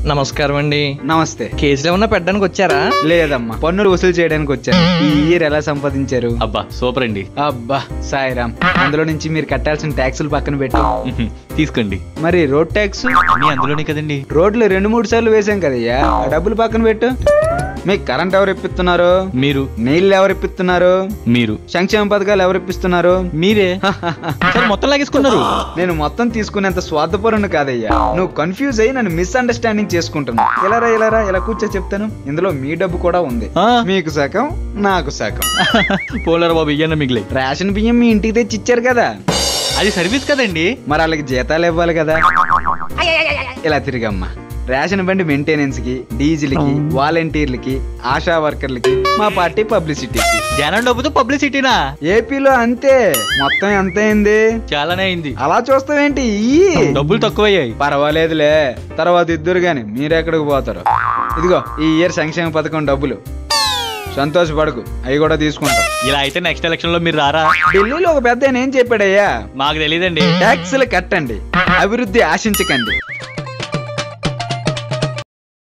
నమస్కారం అండి నమస్తే కేసులు ఏమన్నా పెట్టడానికి వచ్చారా లేదమ్మా పన్నులు వసూలు చేయడానికి వచ్చాను ఈ ఇయర్ ఎలా సంపాదించారు అబ్బా సూపర్ అండి అబ్బా సాయిరామ్ అందులో నుంచి మీరు కట్టాల్సిన ట్యాక్సులు పక్కన పెట్టు మ్హూ. తీసుకోండి మరి రోడ్ ట్యాక్స్ అన్నీ అందులోనే కదండి రోడ్లు రెండు మూడు సార్లు వేసాం కదయ్యా ఆ డబ్బులు పక్కన పెట్టు మీకు కరెంట్ ఎవరు ఇప్పిస్తున్నారు మీరు నీళ్ళు ఎవరు ఇప్పిస్తున్నారు మీరు సంక్షేమ పథకాలు ఎవరు ఇప్పిస్తున్నారు మీరే సార్ మొత్తం లాగేసుకున్నారు నేను మొత్తం తీసుకునేంత స్వార్థపరుని కాదయ్యా నువ్వు కన్ఫ్యూజ్ అయ్యి నన్ను మిస్అండర్స్టాండింగ్ చేసుకుంటున్నావు ఇలారా ఇలారా ఇలా కూర్చో చెప్తాను ఇందులో మీ డబ్బు కూడా ఉంది ఆ. మీకు సగం నాకు సగం పోలర్ బాబు ఇయ్యన్న మిగిలే రేషన్ బియ్యం మీ ఇంటికి తెచ్చి ఇచ్చారు కదా అది సర్వీస్ కదండి మరి వాళ్ళకి జీతాలు ఇవ్వాలి కదా ఇలా తిరిగమ్మా రేషన్ బండి మెయింటెనెన్స్ కి డీజిల్ కి వాలంటీర్లకి ఆశా వర్కర్లకి మా పార్టీ పబ్లిసిటీకి జనం డబ్బుతో పబ్లిసిటీనా ఏపీలో అంతే మొత్తం ఎంత అయింది చాలానే అయింది అలా చూస్తావేంటి ఇయ్యి. డబ్బులు తక్కువయ్యాయి పర్వాలేదులే తర్వాత ఇద్దరు గాని మీరెక్కడికి పోతారు ఇదిగో ఈ ఇయర్ సంక్షేమ పథకం డబ్బులు సంతోషపడకు అవి కూడా తీసుకుంటాం ఇలా అయితే నెక్స్ట్ ఎలక్షన్ లో మీరు రారా ఢిల్లీలో ఒక పెద్ద ఆయన ఏం చెప్పాడయ్యా మాకు తెలియదండి ట్యాక్సులు కట్టండి అభివృద్ధి ఆశించకండి